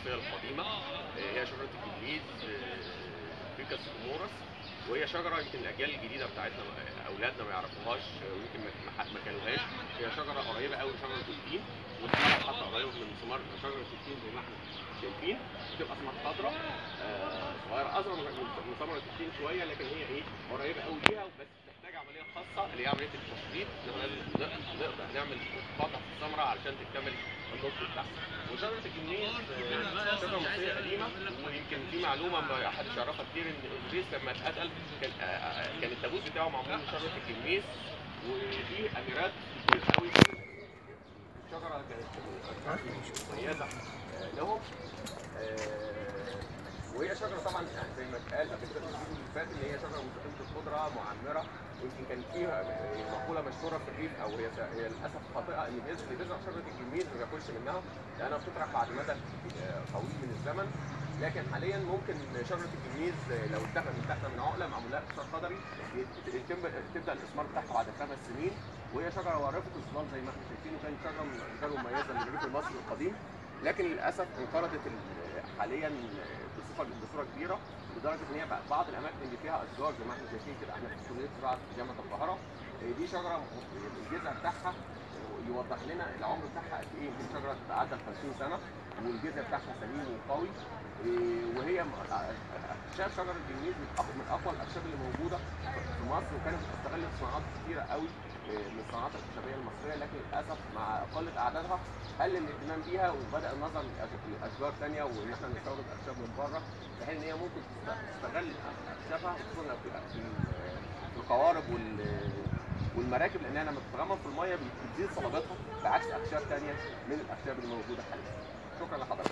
المصريه القديمه هي شجره الجليد فيكس كومورس وهي شجره يمكن الاجيال الجديده بتاعتنا اولادنا ما يعرفوهاش ويمكن ما ما كانوهاش هي شجره قريبه قوي لشجره التين وثمارها حتى قريب من ثمار شجره التين زي ما احنا شايفين بتبقى ثمار خضراء صغيره اصغر من ثمره التين شويه لكن هي ايه قريبه قوي ليها بس بتحتاج عمليه خاصه اللي هي عمليه التشريط ان احنا لازم نقدر نعمل قطع في الثمره علشان تكتمل النضج بتاعها وشجره الجنيز شجره مصريه قديمه ويمكن في معلومه ما حدش يعرفها كتير ان ادريس لما اتقتل كان كان التابوت بتاعه معمول من شجره الجميز وفي اميرات كتير قوي الشجره كانت مميزه لهم وهي شجره طبعا يعني زي ما اتقال قبل كده في الفيديو اللي فات ان هي شجره مستقيمه الخضره معمره يمكن كان فيها مقوله مشهوره في الريف او هي هي للاسف خاطئه ان اللي بيزرع شجره الجميز ما بياكلش منها لانها بتطرح بعد مدى طويل من الزمن لكن حاليا ممكن شجره الجميز لو اتخذ متاخده من عقله معمول لها اثار قدري تبدا الاثمار بتاعها بعد خمس سنين وهي شجره وارثه الظلال زي ما احنا شايفين وكانت شجره من الاشجار المميزه للريف المصري القديم لكن للاسف انقرضت حاليا بصفه بصوره كبيره لدرجه ان هي بعض الاماكن اللي فيها اشجار زي ما احنا شايفين كده احنا في كليه زراعه جامعه القاهره دي شجره الجذع بتاعها يوضح لنا العمر بتاعها قد ايه يمكن شجره تعدى ال 50 سنه والجذع بتاعها سليم وقوي وهي اخشاب شجر الجنيز من اقوى الاخشاب اللي موجوده في مصر وكانت بتستغل صناعات كثيره قوي من الصناعات الخشبيه المصريه لكن للاسف مع قله اعدادها قل الاهتمام بيها وبدا النظر لاشجار ثانيه وان احنا نستورد اخشاب من بره في حين ان هي ممكن تستغل اخشابها خصوصا في القوارب والمراكب لانها لما بتتغمر في الميه بتزيد صلابتها بعكس اخشاب ثانيه من الاخشاب اللي موجوده حاليا. شكرا لحضرتك.